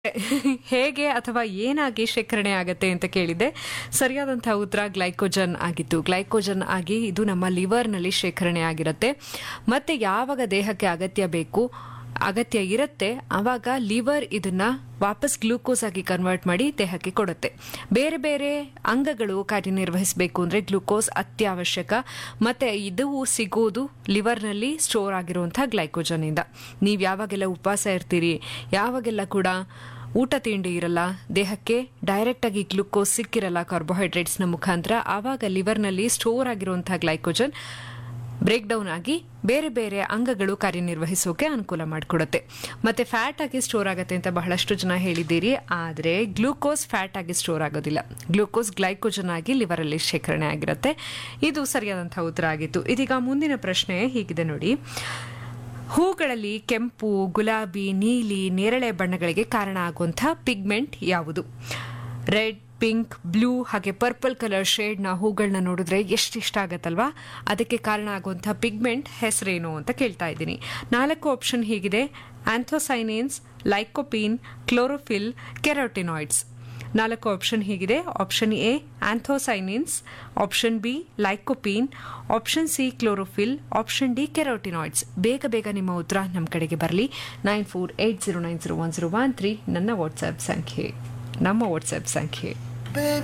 ಹೇಗೆ ಅಥವಾ ಏನಾಗಿ ಶೇಖರಣೆ ಆಗತ್ತೆ ಅಂತ ಕೇಳಿದೆ ಸರಿಯಾದಂತಹ ಉತ್ತರ ಗ್ಲೈಕೋಜನ್ ಆಗಿತ್ತು ಗ್ಲೈಕೋಜನ್ ಆಗಿ ಇದು ನಮ್ಮ ಲಿವರ್ನಲ್ಲಿ ಶೇಖರಣೆ ಆಗಿರುತ್ತೆ ಮತ್ತೆ ಯಾವಾಗ ದೇಹಕ್ಕೆ ಅಗತ್ಯ ಬೇಕು ಅಗತ್ಯ ಇರುತ್ತೆ ಆವಾಗ ಲಿವರ್ ಇದನ್ನ ವಾಪಸ್ ಗ್ಲೂಕೋಸ್ ಆಗಿ ಕನ್ವರ್ಟ್ ಮಾಡಿ ದೇಹಕ್ಕೆ ಕೊಡುತ್ತೆ ಬೇರೆ ಬೇರೆ ಅಂಗಗಳು ಕಾರ್ಯನಿರ್ವಹಿಸಬೇಕು ಅಂದ್ರೆ ಗ್ಲೂಕೋಸ್ ಅತ್ಯವಶ್ಯಕ ಮತ್ತೆ ಇದು ಸಿಗೋದು ಲಿವರ್ನಲ್ಲಿ ಸ್ಟೋರ್ ಆಗಿರುವಂತಹ ಗ್ಲೈಕೋಜನ್ ಇಂದ ನೀವು ಯಾವಾಗೆಲ್ಲ ಉಪವಾಸ ಇರ್ತೀರಿ ಯಾವಾಗೆಲ್ಲ ಕೂಡ ಊಟ ತಿಂಡಿ ಇರಲ್ಲ ದೇಹಕ್ಕೆ ಡೈರೆಕ್ಟ್ ಆಗಿ ಗ್ಲೂಕೋಸ್ ಸಿಕ್ಕಿರಲ್ಲ ಕಾರ್ಬೋಹೈಡ್ರೇಟ್ಸ್ನ ಮುಖಾಂತರ ಆವಾಗ ಲಿವರ್ನಲ್ಲಿ ಸ್ಟೋರ್ ಆಗಿರುವಂತಹ ಗ್ಲೈಕೋಜನ್ ಬ್ರೇಕ್ ಡೌನ್ ಆಗಿ ಬೇರೆ ಬೇರೆ ಅಂಗಗಳು ಕಾರ್ಯನಿರ್ವಹಿಸೋಕೆ ಅನುಕೂಲ ಮಾಡಿಕೊಡುತ್ತೆ ಮತ್ತೆ ಫ್ಯಾಟ್ ಆಗಿ ಸ್ಟೋರ್ ಆಗುತ್ತೆ ಅಂತ ಬಹಳಷ್ಟು ಜನ ಹೇಳಿದ್ದೀರಿ ಆದರೆ ಗ್ಲೂಕೋಸ್ ಫ್ಯಾಟ್ ಆಗಿ ಸ್ಟೋರ್ ಆಗೋದಿಲ್ಲ ಗ್ಲೂಕೋಸ್ ಗ್ಲೈಕೋಜನ್ ಆಗಿ ಲಿವರ್ ಅಲ್ಲಿ ಶೇಖರಣೆ ಆಗಿರುತ್ತೆ ಇದು ಸರಿಯಾದಂತಹ ಉತ್ತರ ಆಗಿತ್ತು ಇದೀಗ ಮುಂದಿನ ಪ್ರಶ್ನೆ ಹೀಗಿದೆ ನೋಡಿ ಹೂಗಳಲ್ಲಿ ಕೆಂಪು ಗುಲಾಬಿ ನೀಲಿ ನೇರಳೆ ಬಣ್ಣಗಳಿಗೆ ಕಾರಣ ಆಗುವಂತಹ ಪಿಗ್ಮೆಂಟ್ ಯಾವುದು ರೆಡ್ ಪಿಂಕ್ ಬ್ಲೂ ಹಾಗೆ ಪರ್ಪಲ್ ಕಲರ್ ಶೇಡ್ನ ಹೂಗಳನ್ನ ನೋಡಿದ್ರೆ ಎಷ್ಟು ಇಷ್ಟ ಆಗತ್ತಲ್ವಾ ಅದಕ್ಕೆ ಕಾರಣ ಆಗುವಂತಹ ಪಿಗ್ಮೆಂಟ್ ಹೆಸರೇನು ಅಂತ ಕೇಳ್ತಾ ಇದ್ದೀನಿ ನಾಲ್ಕು ಆಪ್ಷನ್ ಹೀಗಿದೆ ಆಂಥೋಸೈನಿನ್ಸ್ ಲೈಕೋಪೀನ್ ಕ್ಲೋರೋಫಿಲ್ ಕೆರೋಟಿನಾಯ್ಡ್ಸ್ ನಾಲ್ಕು ಆಪ್ಷನ್ ಹೀಗಿದೆ option A anthocyanins option B lycopene option C chlorophyll option D carotenoids ಬೇಗ ಬೇಗ ನಿಮ್ಮ ಉತ್ತರ ನಮ್ಮ ಕಡೆಗೆ ಬರಲಿ nine four eight zero nine zero one zero one three ನನ್ನ ವಾಟ್ಸ್ಆ್ಯಪ್ ಸಂಖ್ಯೆ ನಮ್ಮ ವಾಟ್ಸ್ಆ್ಯಪ್ ಸಂಖ್ಯೆ